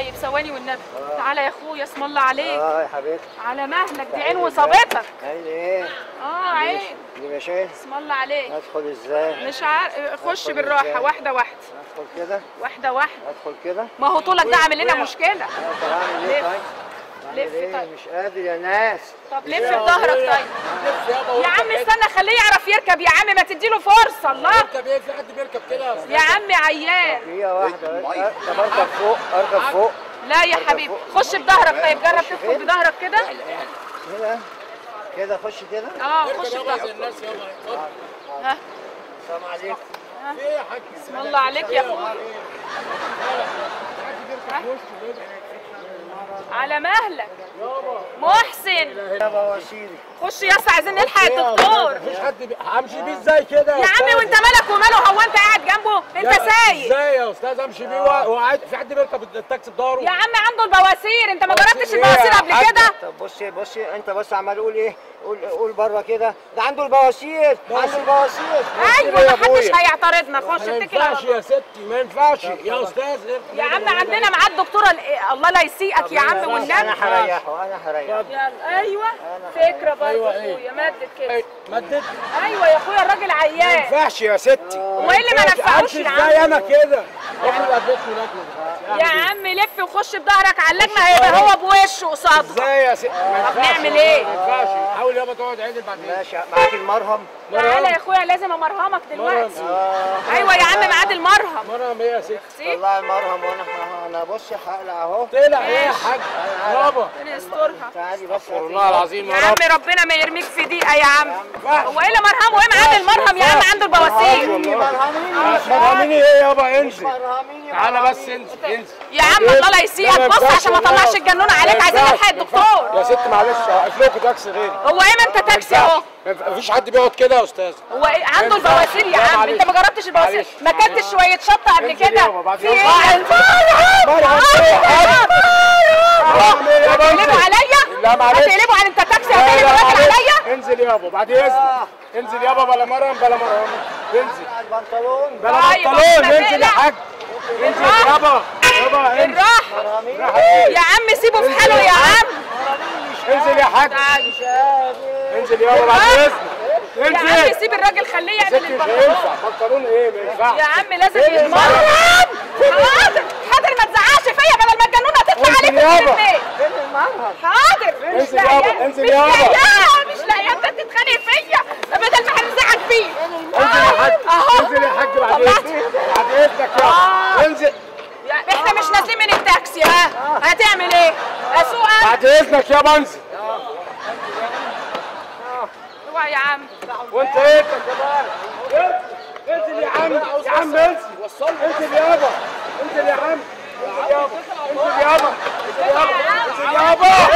طيب ثواني والنبي تعالى يا اخويا اسم الله عليك اه يا حبيبتي على مهلك دي عين وصابتك عين ايه؟ اه عين دي ماشي اسم الله عليك ادخل ازاي؟ مش عارف خش أدخل بالراحه إزاي؟ واحده واحده ادخل كده واحده واحده ادخل كده ما هو طولك ده عامل لنا مشكله اه طب اعمل ايه لف. طيب؟ لف اعمل ايه؟ طيب. مش قادر يا ناس طب لف بظهرك طيب يا عم استنى خليه يعرف يركب يا عم ما تديله فرصه الله يركب ايه في حد بيركب كده يا عم عيان دقيقة واحدة أه، طب اركب فوق اركب فوق لا يا حبيبي خش بظهرك طيب جرب خش تدخل فين؟ بظهرك كده كده كده خش كده اه خش اركب يابا زي بظهرك الناس يابا ها السلام عليكم في ايه يا حاج اسم الله عليك يا اخويا على مهلك محسن يا بواسيري خش يا اسطى عايزين نلحق الدكتور مفيش حد بي... همشي بيه ازاي كده يا عمي وانت مالك وماله هو انت قاعد جنبه انت سايق ازاي يا استاذ امشي بيه وهو قاعد في حد بيركب التاكسي بضهره يا عم عنده البواسير انت ما بواسير جربتش ايه البواسير يا قبل حاج؟ كده طب بصي بصي انت بس عمال قول ايه قول قول بره كده ده عنده البواسير عنده البواسير ايوه يا ما حدش أبويا. هيعترضنا خش ما اتكل على ينفعش الله يا ستي ما ينفعش يا استاذ يا عم عندنا معاه الدكتوره ال- الله لا يسيئك يا عم والنبي انا هريحه انا هريحه يلا ايوه فكره برضه أيوة، يا إيه؟ اخويا مدد كده مدد ايوه يا اخويا الراجل ما عيان ينفعش يا ستي هو ايه اللي ما نفعوش امشي يا ازاي عم انا كده افرض قابلتني هناك يا عم لف وخش بظهرك على اللجنه هيبقى هو بوشه قصادها ازاي يا ستي ما طب ينفعش نعمل ايه؟ ما ينفعش حاول يابا تقعد عدل بعدين ماشي معاك المرهم تعالى يا اخويا لازم امرهمك دلوقتي اه ايوه يا عم ميعاد المرهم مرهم ايه يا ستي سي طلع المرهم وانا انا بصي هقلع اهو طلع ايه يا حاج يابا ربنا يسترها تعالي بس استغفر الله العظيم يا يا عم رب ربنا ما يرميك في دقيقه يا عم هو ايه اللي مرهمه ايه ميعاد المرهم يا عم عنده البواسير مرهميني مرهميني مرهميني ايه يابا انزل مرهميني تعالى بس انزل انزل يا عم الله لا يسيئك لا، ما بص ينفعش عشان ما والله. طلعش الجنون عليك ما عايزين ينفعش، نلحق ما ينفعش. الدكتور يا ست معلش هقف لكم تاكسي غيري هو ايه ما انت تاكسي اهو ما ينفع- مفيش حد بيقعد كده يا استاذ هو ايه عنده ما ينفعش. البواسير يا لا، عم معلش. انت ما جربتش البواسير معلش. ما كلتش شويه شطه قبل انزل كده يابا، بعد في يوم. ايه مرهم ايه يا حاج؟ مرهم ايه يابا هتقلبوا انزل عليا لا، معلش. هتقلبوا على انت تاكسي لا، هتقلب لا، الراجل معلش. عليا انزل يابا بعد اذنك انزل يابا بلا مرهم بلا مرهم انزل البنطلون بلا طيب، بنطلون أنت انزل يا تقلق. حاج انزل بالراحة. يابا يابا انزل بالراحه مرهميني راح فين؟ يا عم سيبه في حاله يا عم انزل يا حاج تعال. مش قادر انزل يابا بعد اذنك يا عم انزل سيب الراجل خليه يعمل ست مش البنطلون هينفع بنطلون ايه ما ينفعش يا عم لازم فين يتمرن حاضر حاضر ما تزعقش فيا بدل ما الجنونه تطلع انزل عليك يابا. وترمي. فين المرهم حاضر مش انزل يابا، لاقية- انزل مش يابا. لاقية، مش لاقيه انت تتخانق فيا بدل ما هنزعق فيه انزل يا حاج اهو انزل يا حاج بعد طلعت. اذنك بعد اذنك آه. يابا انزل يعني احنا مش نازلين من التاكسي ها هتعمل ايه اسوق انا بعد اذنك يابا انزل اوعى يا عم وانت ايه انت كمان انزل يا عم يا عم انزل انزل يابا انزل يا عم انزل يابا انزل يابا انزل يابا انزل يابا